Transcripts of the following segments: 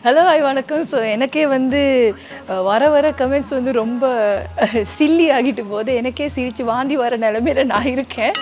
Hello ஐ வணக்கம் so எனக்கே வந்து அஹ், வர வர கமெண்ட்ஸ் வந்து ரொம்ப சில்லி ஆகிட்டு போகுது எனக்கே சிரித்து வாந்தி வர நிலமையில நான் இருக்கேன்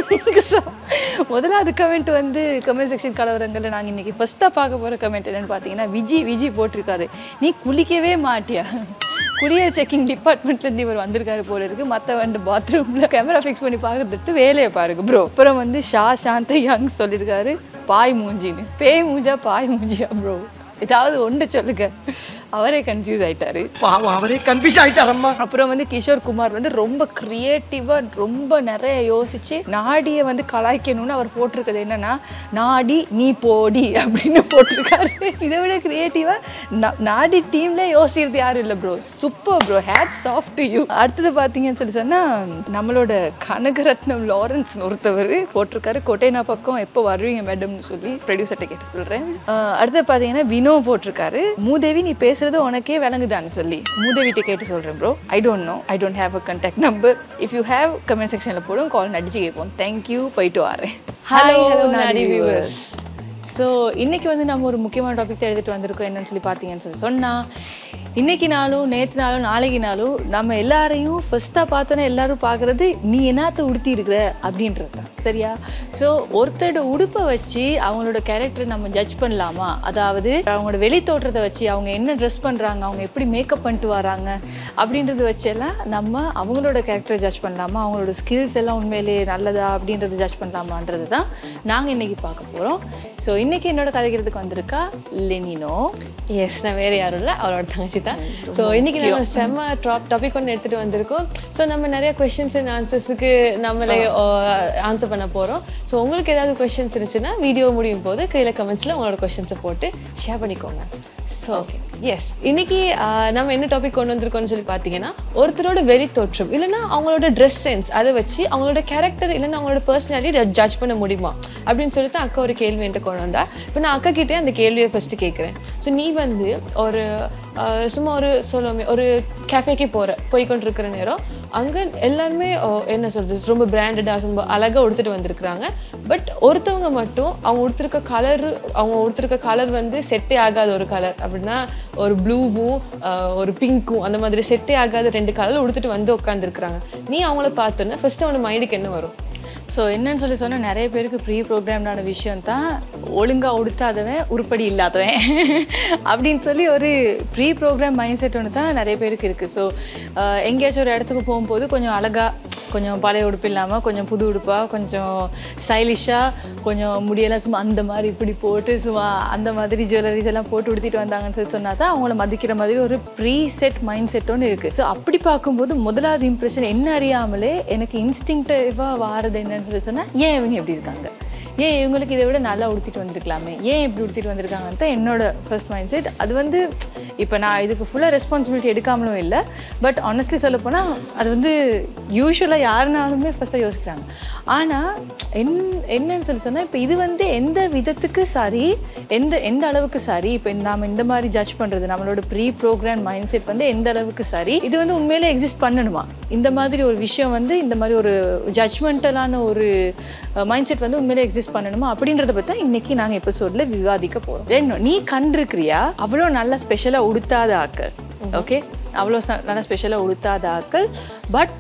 ஸோ முதலாவது கமெண்ட் வந்து கமெண்ட் செக்ஷன் கலவரங்களில் நாங்கள் இன்றைக்கி ஃபஸ்ட்டாக பார்க்க போகிற கமெண்ட் என்னென்னு பார்த்தீங்கன்னா விஜி விஜி போட்டிருக்காரு நீ குளிக்கவே மாட்டியா குடியர் செக்கிங் டிபார்ட்மெண்ட்லேருந்து இவர் வந்திருக்காரு போல இருக்கு மற்ற வந்து பாத்ரூமில் கேமரா ஃபிக்ஸ் பண்ணி பார்க்கறதுட்டு வேலையை பாருங்க ப்ரோ அப்புறம் வந்து ஷா சாந்த யங் சொல்லியிருக்காரு பாய் மூஞ்சின்னு பேய் மூஞ்சா பாய் மூஞ்சியா ப்ரோ ஏதாவது ஒன்று சொல்லுங்க அவரே கன்ஃபியூஸ் ஆயிட்டாரு பாவம் அவரே கன்ஃபியூஸ் ஆயிட்டாரம்மா அப்புறம் வந்து கிஷோர் குமார் வந்து ரொம்ப க்ரியேட்டிவாக ரொம்ப நிறைய யோசிச்சு நாடியை வந்து கலாய்க்கணும்னு அவர் போட்டிருக்கிறது என்னன்னா நாடி நீ போடி அப்படின்னு போட்டிருக்காரு இதை விட க்ரியேட்டிவாக நாடி டீம்ல யோசிக்கிறது யாரும் இல்லை ப்ரோ சூப்பர் ப்ரோ ஹேட் சாஃப்ட் டு யூ அடுத்தது பார்த்தீங்கன்னு சொல்லி சொன்னால் நம்மளோட கனகரத்னம் லாரன்ஸ் ஒருத்தவர் போட்டிருக்காரு கொட்டைனா பக்கம் எப்போ வருவீங்க மேடம்னு சொல்லி ப்ரொடியூசர்கிட்ட கேட்டு சொல்கிறேன் அடுத்து பார்த்தீங்கன்னா வினோ போட்டிருக்காரு மூதேவி நீ பேசுறது உனக்கே விளங்குதான்னு சொல்லி மூதேவிட்ட கேட்டு சொல்கிறேன் bro I don't know I don't have a contact number if you have comment செக்ஷனில் போடும் கால் நடிச்சு கேட்போம் தேங்க்யூ போயிட்டு வரேன் Hi, hello, நாடி நாடி வியூவர்ஸ் ஸோ இன்னைக்கு வந்து நம்ம ஒரு முக்கியமான டாபிக் தான் எடுத்துகிட்டு வந்திருக்கோம் என்னன்னு சொல்லி பார்த்தீங்கன்னு சொல்லி சொன்னால் இன்னைக்கு நாளும் நேற்று நாளும் நாளைக்கு நாளும் நம்ம எல்லாரையும் ஃபர்ஸ்ட்டாக பார்த்தோன்னே எல்லாரும் பார்க்குறது நீ என்னத்த உடுத்தி இருக்கிற அப்படின்றது தான் சரியா ஸோ ஒருத்தரோட உடுப்பை வச்சு அவங்களோட கேரக்டர் நம்ம ஜட்ஜ் பண்ணலாமா அதாவது அவங்களோட வெளி தோற்றத்தை வச்சு அவங்க என்ன ட்ரெஸ் பண்ணுறாங்க அவங்க எப்படி மேக்கப் பண்ணிட்டு வராங்க அப்படின்றத வச்செல்லாம் நம்ம அவங்களோட கேரக்டரை ஜட்ஜ் பண்ணலாமா அவங்களோட ஸ்கில்ஸ் எல்லாம் உண்மையிலேயே நல்லதா அப்படின்றத ஜட்ஜ் பண்ணலாமான்றது தான் நாங்கள் இன்னைக்கு பார்க்க போகிறோம் ஸோ இன்னைக்கு என்னோட கதைக்கிறதுக்கு வந்திருக்கா லெனினோ எஸ் நான் வேற யாரும் இல்லை அவரோட தங்கச்சி தான் ஸோ இன்னைக்கு நம்ம செம்ம டாப் டாபிக் ஒன்று எடுத்துட்டு வந்திருக்கோம் ஸோ நம்ம நிறைய கொஷின்ஸ் அண்ட் ஆன்சர்ஸுக்கு நம்மளே ஆன்சர் பண்ண போகிறோம் ஸோ உங்களுக்கு ஏதாவது கொஷின்ஸ் இருந்துச்சுன்னா வீடியோ முடியும் போது கீழே கமெண்ட்ஸில் உங்களோட கொஷின்ஸை போட்டு ஷேர் பண்ணிக்கோங்க ஸோ எஸ் இன்னைக்கு ஆஹ், நம்ம என்ன டாபிக் கொண்டு வந்திருக்கோம்னு சொல்லி பார்த்தீங்கன்னா ஒருத்தரோட வெளி தோற்றம் இல்லைன்னா அவங்களோட ட்ரெஸ் சென்ஸ் அதை வச்சு அவங்களோட கேரக்டர் இல்லைன்னா அவங்களோட பர்சனாலிட்டி ஜட்ஜ் பண்ண முடியுமா அப்படின்னு சொல்லிட்டு அக்கா ஒரு கேள்வி என்கிட்ட கொண்டு வந்தா இப்போ நான் அக்கா கிட்டே அந்த கேள்வியை ஃபர்ஸ்ட் கேட்குறேன் ஸோ நீ வந்து ஒரு ஆஹ், சும்மா ஒரு சொல்லுவோமே ஒரு கேஃபேக்கு போகிற போய் கொண்டிருக்கிற நேரம் அங்கே எல்லாருமே ஆஹ், என்ன சொல்றது ரொம்ப பிராண்டடாக ரொம்ப அழகாக உடுத்துட்டு வந்திருக்கிறாங்க பட் ஒருத்தவங்க மட்டும் அவங்க உடுத்திருக்க கலர் அவங்க உடுத்திருக்க கலர் வந்து செட்டே ஆகாத ஒரு கலர் அப்படின்னா ஒரு ப்ளூவும் ஒரு பிங்க்கும் அந்த மாதிரி செட்டே ஆகாத ரெண்டு கலர் உடுத்துட்டு வந்து உட்காந்துருக்குறாங்க நீ அவங்கள பார்த்தோன்னே ஃபர்ஸ்ட் அவனோட மைண்டுக்கு என்ன வரும் ஸோ என்னன்னு சொல்லி சொன்னால் நிறைய பேருக்கு ப்ரீ ப்ரோக்ராம்டான விஷயம் தான் ஒழுங்காக உடுத்தாதவன் உருப்படி இல்லாதவன் அப்படின்னு சொல்லி ஒரு ப்ரீ ப்ரோக்ராம் மைண்ட் செட் ஒன்று தான் நிறைய பேருக்கு இருக்குது ஸோ எங்கேயாச்சும் ஒரு இடத்துக்கு போகும்போது கொஞ்சம் அழகாக கொஞ்சம் பழைய உடுப்பு இல்லாமல் கொஞ்சம் புது உடுப்பாக கொஞ்சம் ஸ்டைலிஷாக கொஞ்சம் முடியெல்லாம் சும்மா அந்த மாதிரி இப்படி போட்டு சும்மா அந்த மாதிரி ஜுவல்லரிஸ் எல்லாம் போட்டு உடுத்திட்டு வந்தாங்கன்னு சொல்லி சொன்னா தான் அவங்கள மதிக்கிற மாதிரி ஒரு ப்ரீ செட் மைண்ட் செட் ஒன்று இருக்குது ஸோ அப்படி பார்க்கும்போது முதலாவது இம்ப்ரெஷன் என்ன அறியாமலே எனக்கு இன்ஸ்டிங்டிவாக வாரது என்னன்னு சொல்லி சொன்னால் ஏன் இவங்க எப்படி இருக்காங்க ஏன் இவங்களுக்கு இதை விட நல்லா உடுத்திட்டு வந்திருக்கலாமே ஏன் இப்படி உடுத்திட்டு வந்திருக்காங்கன்னு தான் என்னோட ஃபர்ஸ்ட் மைண்ட் செட் அது வந்து இப்போ நான் இதுக்கு ஃபுல்லாக ரெஸ்பான்சிபிலிட்டி எடுக்காமலும் இல்லை பட் ஆனஸ்ட்லி சொல்லப் போனா அது வந்து யூஸ்வலாக யாருனாலுமே ஃபஸ்ட்டாக யோசிக்கிறாங்க ஆனால் என் என்னன்னு சொல்லி சொன்னால் இப்போ இது வந்து எந்த விதத்துக்கு சரி எந்த எந்த அளவுக்கு சரி இப்போ நாம் இந்த மாதிரி ஜட்ஜ் பண்ணுறது நம்மளோட ப்ரீ ப்ரோக்ராம் மைண்ட் செட் வந்து எந்த அளவுக்கு சரி இது வந்து உண்மையிலே எக்ஸிஸ்ட் பண்ணணுமா இந்த மாதிரி ஒரு விஷயம் வந்து இந்த மாதிரி ஒரு ஜட்ஜ்மெண்டலான ஒரு மைண்ட் செட் வந்து உண்மையிலே எக்ஸிஸ்ட் பண்ணணுமா அப்படின்றத பற்றி தான் இன்னைக்கு நாங்கள் எபிசோடில் விவாதிக்க போகிறோம் நீ கண்டிருக்கிறியா அவ்வளோ நல்லா ஸ்பெஷலாக உடுத்தாத ஆக்கள் ஓகே அவ்வளோ ச- நல்லா ஸ்பெஷலாக உடுத்தாத ஆக்கள் பட்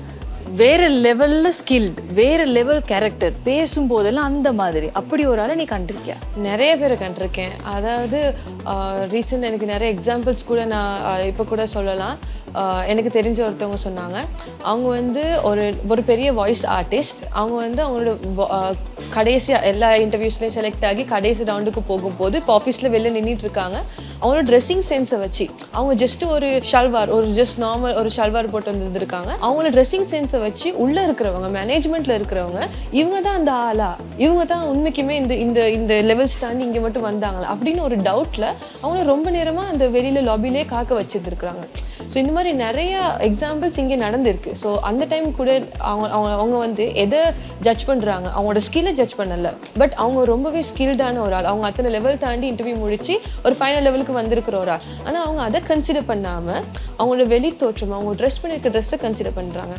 வேற லெவல்ல ஸ்கில்ட் வேற லெவல் கேரக்டர் பேசும்போதெல்லாம் அந்த மாதிரி அப்படி ஒரு ஆளை நீ கண்டிருக்கியா நிறைய பேரை கண்டிருக்கேன் அதாவது ரீசெண்ட் எனக்கு நிறைய எக்ஸாம்பிள்ஸ் கூட நான் இப்போ கூட சொல்லலாம் ஆஹ் எனக்கு தெரிஞ்ச ஒருத்தவங்க சொன்னாங்க அவங்க வந்து ஒரு ஒரு பெரிய வாய்ஸ் ஆர்டிஸ்ட் அவங்க வந்து அவங்களோட vo- ஆஹ் கடைசியாக எல்லா இன்டர்வியூஸ்லையும் செலக்ட் ஆகி கடைசி ரவுண்டுக்கு போகும்போது இப்போ ஆஃபீஸில் வெளில நின்றுட்டு இருக்காங்க அவங்களோட ட்ரெஸ்ஸிங் சென்ஸை வச்சு அவங்க ஜஸ்ட் ஒரு ஷல்வார் ஒரு ஜஸ்ட் நார்மல் ஒரு ஷல்வார் போட்டு வந்திருக்காங்க அவங்களோட ட்ரெஸ்ஸிங் சென்ஸை வச்சு உள்ளே இருக்கிறவங்க மேனேஜ்மெண்ட்டில் இருக்கிறவங்க இவங்க தான் அந்த ஆளா இவங்க தான் உண்மைக்குமே இந்த இந்த இந்த லெவல்ஸ் தாண்டி இங்கே மட்டும் வந்தாங்களா அப்படின்னு ஒரு டவுட்டில் அவங்கள ரொம்ப நேரமாக அந்த வெளியில் லாபிலே காக்க வச்சிருந்துருக்குறாங்க ஸோ இந்த மாதிரி நிறைய எக்ஸாம்பிள்ஸ் இங்கே நடந்திருக்கு ஸோ அந்த டைம் கூட அவங்க அவங்க அவங்க வந்து எதை ஜட்ஜ் பண்ணுறாங்க அவங்களோட ஸ்கில்லை ஜட்ஜ் பண்ணல பட் அவங்க ரொம்பவே ஸ்கில்டான ஒரு ஆள் அவங்க அத்தனை லெவல் தாண்டி இன்டர்வியூ முடிச்சு ஒரு ஃபைனல் லெவலுக்கு வந்திருக்கிற ஒரு ஆள் ஆனால் அவங்க அதை கன்சிடர் பண்ணாமல் அவங்களோட வெளி தோற்றம் அவங்க ட்ரெஸ் பண்ணியிருக்க ட்ரெஸ்ஸை கன்சிடர் பண்ணுறாங்க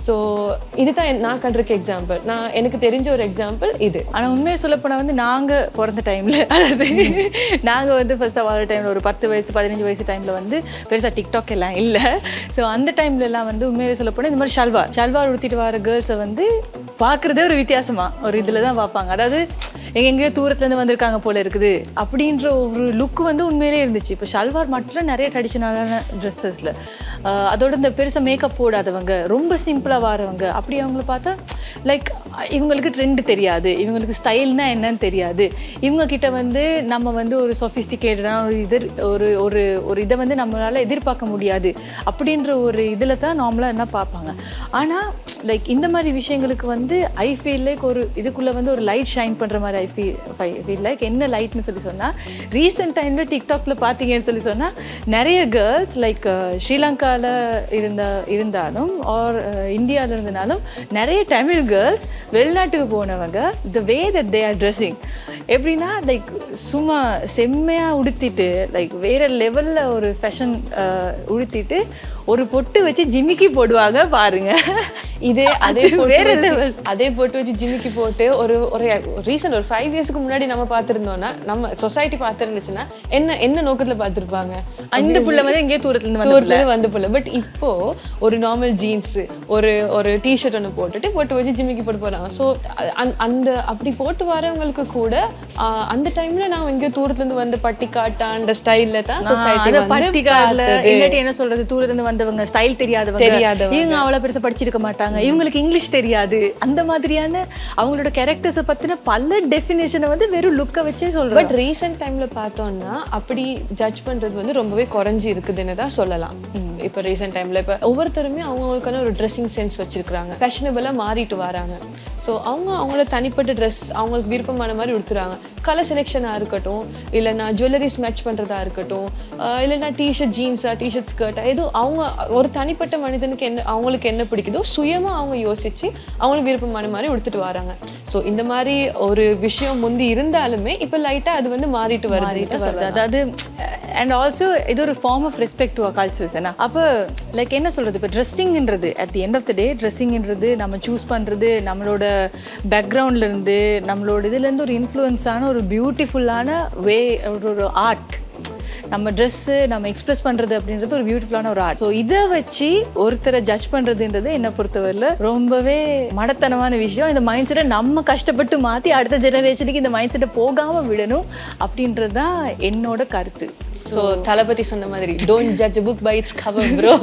ஸோ இதுதான் என்- நான் கண்டிருக்க எக்ஸாம்பிள் நான் எனக்கு தெரிஞ்ச ஒரு எக்ஸாம்பிள் இது ஆனா உண்மையை சொல்லப்போனால் வந்து நாங்க பிறந்த டைம்ல அதாவது நாங்க வந்து ஃபர்ஸ்ட் வாழ்ற டைம்ல ஒரு பத்து வயசு பதினஞ்சு வயசு டைம்ல வந்து பெருசா டிக்டாக் எல்லாம் இல்ல ஸோ அந்த டைம்ல எல்லாம் வந்து உண்மையை சொல்லப்போனால் இந்த மாதிரி ஷல்வார் ஷல்வார் உடுத்திட்டு வர கேர்ள்ஸை வந்து பார்க்குறதே ஒரு வித்தியாசமா ஒரு இதில் தான் பார்ப்பாங்க அதாவது எங்க எங்கேயோ தூரத்துல இருந்து வந்திருக்காங்க போல இருக்குது அப்படின்ற ஒரு லுக் வந்து உண்மையிலே இருந்துச்சு இப்போ ஷல்வார் மட்டும் இல்ல, நிறைய ட்ரெடிஷ்னலான ட்ரெஸ்ஸஸில் அதோட இந்த பெருசாக மேக்கப் போடாதவங்க ரொம்ப சிம்பிளாக வரவங்க அப்படி அவங்கள பார்த்தா லைக் இவங்களுக்கு ட்ரெண்ட் தெரியாது இவங்களுக்கு ஸ்டைல்னா என்னன்னு தெரியாது இவங்க கிட்ட வந்து நம்ம வந்து ஒரு சொஃபிஸ்டிகேட்டடான ஒரு இது ஒரு ஒரு ஒரு இதை வந்து நம்மளால எதிர்பார்க்க முடியாது அப்படின்ற ஒரு இதில் தான் நார்மலாக என்ன பார்ப்பாங்க ஆனால் லைக் இந்த மாதிரி விஷயங்களுக்கு வந்து ஐ ஃபீல் லைக் ஒரு இதுக்குள்ளே வந்து ஒரு லைட் ஷைன் பண்ணுற மாதிரி ஐ ஃபீல் ஃபீல் லைக் என்ன லைட்னு சொல்லி சொன்னால் ரீசெண்ட் டைமில் டிக்டாக்ல பார்த்தீங்கன்னு சொல்லி சொன்னால் நிறைய கேர்ள்ஸ் லைக் ஸ்ரீலங்காவில் இருந்த இருந்தாலும் ஆர் இந்தியாவில் இருந்தனாலும் நிறைய தமிழ் கேர்ள்ஸ் வெளிநாட்டுக்கு போனவங்க the way that they are dressing எப்படின்னா லைக் சும்மா செம்மையாக உடுத்திட்டு லைக் வேற லெவலில் ஒரு ஃபேஷன் உடுத்திட்டு ஒரு பொட்டு வச்சு ஜிமிக்கி போடுவாங்க பாருங்க இதே அதே அது போட்டு வேற வச்சு- level. அதே போட்டு வச்சு ஜிம்மிக்கு போட்டு ஒரு ஒரு ரீசன் ஒரு ஃபைவ் இயர்ஸ்க்கு முன்னாடி நம்ம பார்த்திருந்தோம்னா நம்ம சொசைட்டி பார்த்துருந்துச்சுன்னா என்ன என்ன நோக்கத்துல பார்த்திருப்பாங்க இந்த புள்ள வந்து எங்கேயோ தூரத்துல இருந்து வந்து தூரத்துல இருந்து வந்து போல பட் இப்போ ஒரு நார்மல் ஜீன்ஸ் ஒரு ஒரு டிஷர்ட் ஒன்று போட்டுட்டு போட்டு வச்சு ஜிம்மிக்கு போட்டு போறாங்க ஸோ அந்த அப்படி போட்டு வரவங்களுக்கு கூட ஆஹ், அந்த டைம்ல நான் எங்கேயோ தூரத்துல இருந்து வந்து பட்டி காட்டா அந்த ஸ்டைல்ல தான் சொசைட்டி அத வந்து பட்டிக்கால பார்த்தது. இல்லாட்டி என்ன சொல்றது தூரத்துல இருந்து வந்தவங்க ஸ்டைல் தெரியாதவங்க தெரியாதவங்க. இவங்க அவ்வளவு பெருசா படிச்சிருக்க மாட்டாங்க இவங்களுக்கு இங்கிலீஷ் தெரியாது அந்த மாதிரியான அவங்களோட கேரக்டர்ஸை பத்தின பல டெஃபினேஷனை வந்து வெறும் லுக்கை வச்சே சொல்றேன் பட் ரீசெண்ட் டைம்ல பார்த்தோம்னா அப்படி ஜட்ஜ் பண்றது வந்து ரொம்பவே குறைஞ்சி இருக்குதுன்னு தான் சொல்லலாம் இப்போ ரீசெண்ட் டைம்ல இப்போ ஒவ்வொருத்தருமே அவங்களுக்கான ஒரு ட்ரெஸ்ஸிங் சென்ஸ் வச்சிருக்காங்க ஃபேஷனபிளாக மாறிட்டு வராங்க ஸோ அவங்க அவங்களோட தனிப்பட்ட ட்ரெஸ் அவங்களுக்கு விருப்பமான மாதிரி உடுத்துறாங்க கலர் செலெக்ஷனாக இருக்கட்டும் இல்லைன்னா ஜுவல்லரிஸ் மேட்ச் பண்ணுறதா இருக்கட்டும் ஆஹ் இல்லைன்னா டிஷர்ட் ஜீன்ஸா டிஷர்ட் ஸ்கர்ட்டா ஏதோ அவங்க ஒரு தனிப்பட்ட மனிதனுக்கு என்ன அவங்களுக்கு என்ன பிடிக்குதோ சுயமாக அவங்க யோசிச்சு அவங்களுக்கு விருப்பமான மாதிரி உடுத்துட்டு வராங்க ஸோ இந்த மாதிரி ஒரு விஷயம் முந்தி இருந்தாலுமே இப்போ லைட்டாக அது வந்து மாறிட்டு வருது மாறிட்டு வருது அதாவது அண்ட் ஆல்சோ இது ஒரு form of respect to cultures என்ன அப்போ லைக் என்ன சொல்றது இப்போ ட்ரெஸ்ஸிங்ன்றது at the end of the day ட்ரெஸ்ஸிங்ன்றது நம்ம சூஸ் பண்றது நம்மளோட பேக்ரவுண்ட்ல இருந்து நம்மளோட இதுல இருந்து ஒரு இன்ஃப்ளூயன்ஸான ஒரு பியூட்டிஃபுல்லான வே ஒரு ஒரு ஆர்ட் நம்ம ட்ரெஸ்ஸு நம்ம எக்ஸ்பிரஸ் பண்ணுறது அப்படின்றது ஒரு பியூட்டிஃபுல்லான ஒரு ஆர்ட் ஸோ இதை வச்சு ஒருத்தரை ஜட்ஜ் பண்ணுறதுன்றது என்னை பொறுத்தவரையில் ரொம்பவே மடத்தனமான விஷயம் இந்த மைண்ட் செட்டை நம்ம கஷ்டப்பட்டு மாற்றி அடுத்த ஜெனரேஷனுக்கு இந்த மைண்ட் செட்டை போகாமல் விடணும் அப்படின்றது தான் என்னோட கருத்து ஸோ தளபதி சொன்ன மாதிரி don't judge book by its cover bro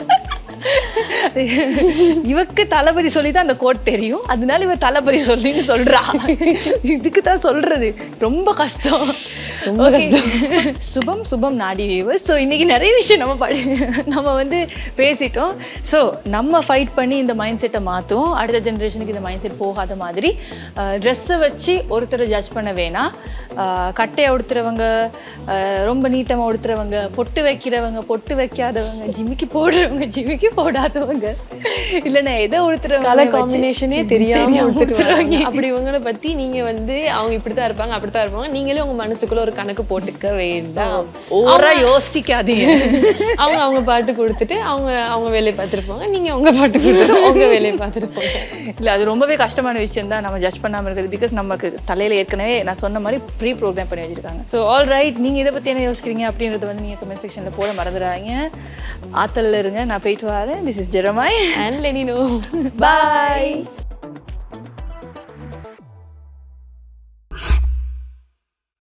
இவக்கு தளபதி சொல்லி தான் அந்த கோட் தெரியும் அதனால இவ தளபதி சொல்லின்னு சொல்றா இதுக்கு தான் சொல்றது ரொம்ப கஷ்டம் ரொம்ப கஷ்டம் சுபம் சுபம் நாடி வியூவர்ஸ் ஸோ இன்னைக்கு நிறைய விஷயம் நம்ம படி நம்ம வந்து பேசிட்டோம் ஸோ நம்ம ஃபைட் பண்ணி இந்த மைண்ட் செட்டை மாற்றுவோம் அடுத்த ஜென்ரேஷனுக்கு இந்த மைண்ட் செட் போகாத மாதிரி ட்ரெஸ்ஸை வச்சு ஒருத்தரை ஜட்ஜ் பண்ண வேணாம் அஹ், கட்டையை உடுத்துறவங்க அஹ், ரொம்ப நீட்டமாக உடுத்துறவங்க பொட்டு வைக்கிறவங்க பொட்டு வைக்காதவங்க ஜிமிக்கி போடுறவங்க ஜிமிக்கி போடாதவங்க இல்லைன்னா எதை உடுத்துறவங்க கலர் வச்சு காம்பினேஷனே தெரியாம தெரியாம உடுத்துட்டு உடுத்துறாங்க. வராங்க அப்படி இவங்கள பத்தி நீங்க வந்து அவங்க இப்படித்தான் இருப்பாங்க அப்படித்தான் இருப்பாங்க நீங்களே உங்க மனசுக்குள்ள ஒரு கணக்கு போட்டுக்க வேண்டாம் ஓவரா யோசிக்காதீங்க அவங்க அவங்க பாட்டு கொடுத்துட்டு அவங்க அவங்க வேலையை பார்த்துருப்பாங்க நீங்க உங்க பாட்டு கொடுத்துட்டு உங்க வேலையை பார்த்துட்டு போங்க இல்ல அது ரொம்பவே கஷ்டமான விஷயம் தான் நம்ம ஜட்ஜ் பண்ணாம இருக்கிறது பிகாஸ் நமக்கு தலையில ஏற்கனவே நான் சொன்ன மாதிரி ப்ரீ ப்ரோக்ராம் பண்ணி வச்சிருக்காங்க ஸோ ஆல் ரைட் நீங்க இதை பத்தி என்ன யோசிக்கிறீங்க அப்படின்றது வந்து நீங்க கமெண்ட் செக்ஷன்ல போட மறந்துடாதீங்க ஆத்தல்ல இருங்க நான் போயிட்டு வரேன் this is Jeremiah and Lenino bye